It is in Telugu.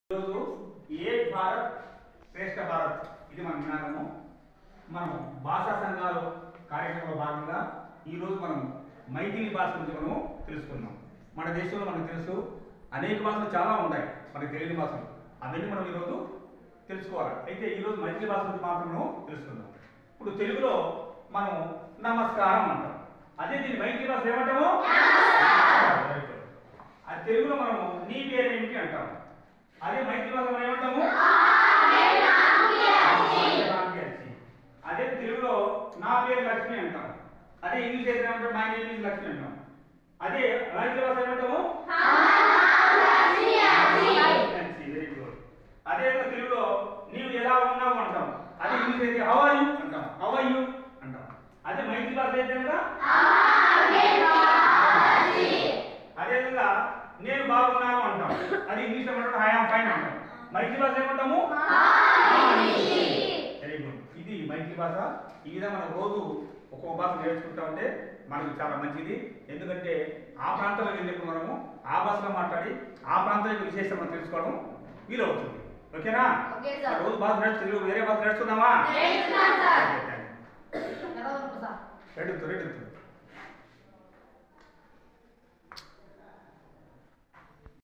ఈరోజు ఏ భారత్ శ్రేష్ఠ భారత్ ఇది మన నినాదము మనం భాషా సంఘాలు కార్యక్రమంలో భాగంగా ఈరోజు మనం మైథిలి భాష గురించి మనం తెలుసుకుందాం మన దేశంలో మనకు తెలుసు అనేక భాషలు చాలా ఉన్నాయి మనకి తెలియని భాషలు అవన్నీ మనం ఈరోజు తెలుసుకోవాలి అయితే ఈరోజు మైథిలి భాష గురించి మాత్రం మనం తెలుసుకుందాం ఇప్పుడు తెలుగులో మనం నమస్కారం అంటాం అదే దీని మైథిలి భాష ఏమంటాము Very good. అది తెలుగులో మనము నీ పేరేంటి అంటాం అదే మైత్రి భాష మనం ఏమంటాము రామ్కి అచ్చి. అదే తెలుగులో నా పేరు లక్ష్మి అంటాం అదే ఇంగ్లీష్ అయితే ఏమంటాం మై నేమ్ ఇస్ లక్ష్మి అంటాం అదే మైత్రి భాష ఏమంటాము వెరీ గుడ్ అదే విధంగా తెలుగులో నీవు ఎలా ఉన్నావు అంటాం అదే ఇంగ్లీష్ అయితే హౌ ఆర్ యు అంటాం హౌ ఆర్ యు అంటాం అదే మైత్రి భాష అయితే కనుక అదేవిధంగా నేను బాగున్నాను అంటాం అది ఇంగ్లీష్ ఏమంటాం ఐ ఆమ్ ఫైన్ అంటాం మైత్రి భాష ఏమంటాము వెరీ గుడ్ ఇది మైత్రి భాష ఈ విధంగా మనం రోజు ఒక్కొక్క భాష నేర్చుకుంటా ఉంటే మనకు చాలా మంచిది ఎందుకంటే ఆ ప్రాంతంలో వెళ్ళినప్పుడు మనము ఆ భాషలో మాట్లాడి ఆ ప్రాంతం యొక్క విశేషం మనం తెలుసుకోవడం వీలవుతుంది ఓకేనా ఓకే సార్. రోజు భాష నేర్చు తెలుగు వేరే భాష నేర్చుకుందామా నేర్చుకుందాం సార్. Okay, thank you. తర్వాత సార్ రెడీ రెడీ